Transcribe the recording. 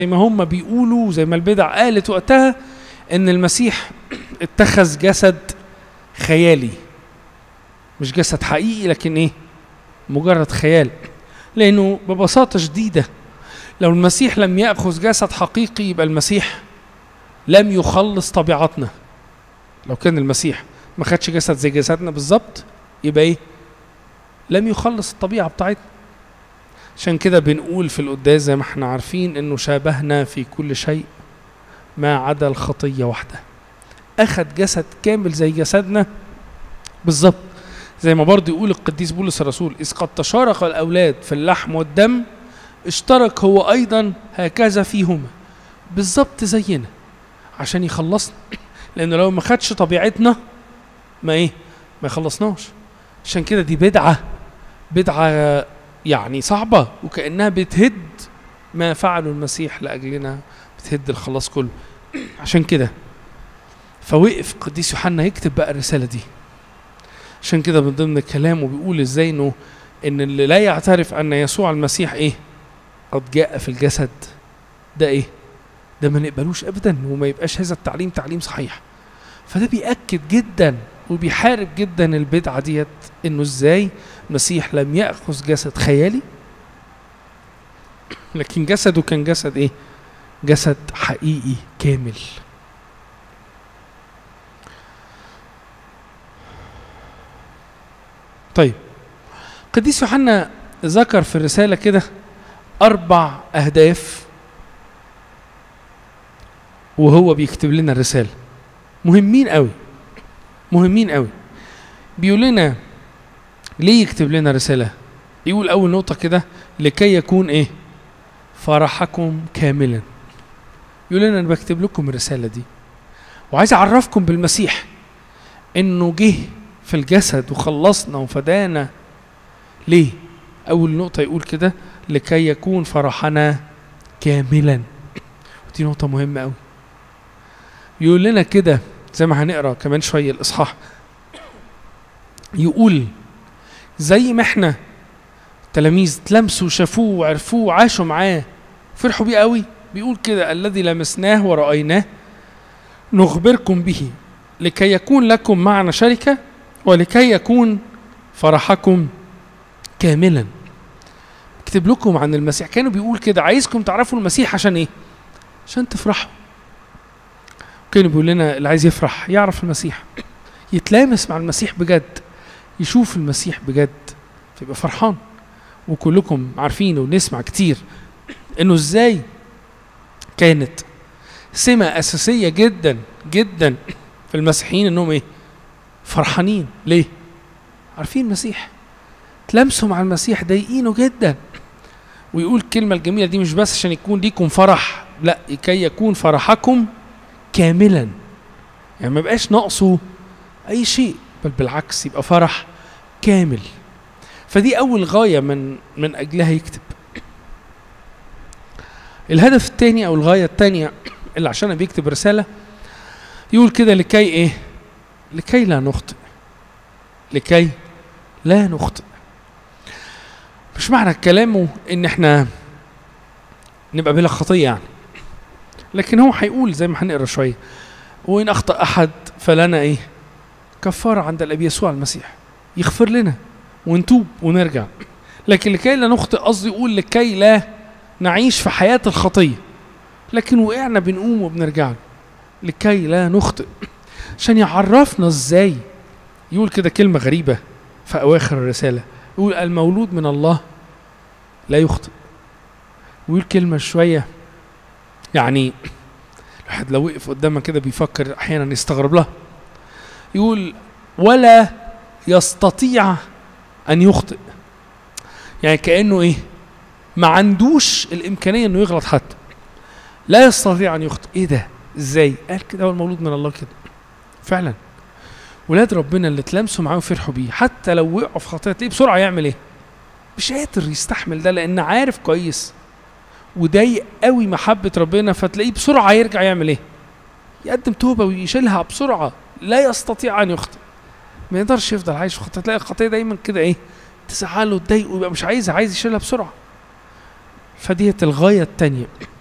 زي ما هم بيقولوا زي ما البدع قالت وقتها ان المسيح اتخذ جسد خيالي مش جسد حقيقي لكن ايه مجرد خيال لانه ببساطه شديده لو المسيح لم ياخذ جسد حقيقي يبقى المسيح لم يخلص طبيعتنا لو كان المسيح ما خدش جسد زي جسدنا بالظبط يبقى ايه لم يخلص الطبيعه بتاعتنا عشان كده بنقول في القداس زي ما احنا عارفين انه شابهنا في كل شيء ما عدا الخطيه واحده اخذ جسد كامل زي جسدنا بالظبط زي ما برضه يقول القديس بولس الرسول اذ قد تشارك الاولاد في اللحم والدم اشترك هو ايضا هكذا فيهما بالظبط زينا عشان يخلصنا لانه لو ما خدش طبيعتنا ما ايه ما يخلصناش عشان كده دي بدعه بدعه يعني صعبه وكانها بتهد ما فعله المسيح لاجلنا بتهد الخلاص كله عشان كده فوقف قديس يوحنا يكتب بقى الرساله دي عشان كده من ضمن كلامه بيقول ازاي انه ان اللي لا يعترف ان يسوع المسيح ايه قد جاء في الجسد ده ايه ده ما نقبلوش ابدا وما يبقاش هذا التعليم تعليم صحيح فده بيأكد جدا وبيحارب جدا البدعة ديت انه ازاي المسيح لم يأخذ جسد خيالي لكن جسده كان جسد ايه جسد حقيقي كامل طيب قديس يوحنا ذكر في الرسالة كده أربع أهداف وهو بيكتب لنا الرسالة مهمين قوي مهمين قوي بيقول لنا ليه يكتب لنا رسالة يقول أول نقطة كده لكي يكون إيه فرحكم كاملا يقول لنا أنا بكتب لكم الرسالة دي وعايز أعرفكم بالمسيح إنه جه في الجسد وخلصنا وفدانا ليه أول نقطة يقول كده لكي يكون فرحنا كاملا ودي نقطة مهمة أوي يقول لنا كده زي ما هنقرا كمان شوية الإصحاح يقول زي ما احنا تلاميذ تلمسوا وشافوه وعرفوه وعاشوا معاه فرحوا بيه قوي بيقول كده الذي لمسناه ورأيناه نخبركم به لكي يكون لكم معنا شركة ولكي يكون فرحكم كاملا اكتب لكم عن المسيح كانوا بيقول كده عايزكم تعرفوا المسيح عشان ايه عشان تفرحوا كانوا بيقول لنا اللي عايز يفرح يعرف المسيح يتلامس مع المسيح بجد يشوف المسيح بجد فيبقى فرحان وكلكم عارفين ونسمع كتير انه ازاي كانت سمة أساسية جدا جدا في المسيحيين انهم ايه فرحانين ليه عارفين المسيح تلامسوا مع المسيح ضايقينه جدا ويقول الكلمة الجميلة دي مش بس عشان يكون ليكم فرح لا كي يكون فرحكم كاملا يعني ما يبقاش ناقصه أي شيء بل بالعكس يبقى فرح كامل فدي أول غاية من من أجلها يكتب الهدف الثاني أو الغاية الثانية اللي عشانها بيكتب رسالة يقول كده لكي إيه لكي لا نخطئ لكي لا نخطئ مش معنى كلامه ان احنا نبقى بلا خطيه يعني لكن هو هيقول زي ما هنقرا شويه وان اخطا احد فلنا ايه كفاره عند الاب يسوع المسيح يغفر لنا ونتوب ونرجع لكن لكي لا نخطئ قصدي يقول لكي لا نعيش في حياه الخطيه لكن وقعنا بنقوم وبنرجع له لكي لا نخطئ عشان يعرفنا ازاي يقول كده كلمه غريبه في اواخر الرساله يقول المولود من الله لا يخطئ ويقول كلمة شوية يعني الواحد لو وقف قدامها كده بيفكر أحيانا يستغرب لها يقول ولا يستطيع أن يخطئ يعني كأنه إيه ما عندوش الإمكانية إنه يغلط حد لا يستطيع أن يخطئ إيه ده إزاي قال كده هو المولود من الله كده فعلا ولاد ربنا اللي تلامسوا معاه وفرحوا بيه حتى لو وقعوا في خطيه تلاقيه بسرعه يعمل ايه؟ مش قادر يستحمل ده لان عارف كويس وضايق قوي محبه ربنا فتلاقيه بسرعه يرجع يعمل ايه؟ يقدم توبه ويشيلها بسرعه لا يستطيع ان يخطئ ما يقدرش يفضل عايش في خطيه تلاقي الخطيه دايما كده ايه؟ تزعله وتضايقه ويبقى مش عايزها عايز يشيلها بسرعه فديت الغايه الثانيه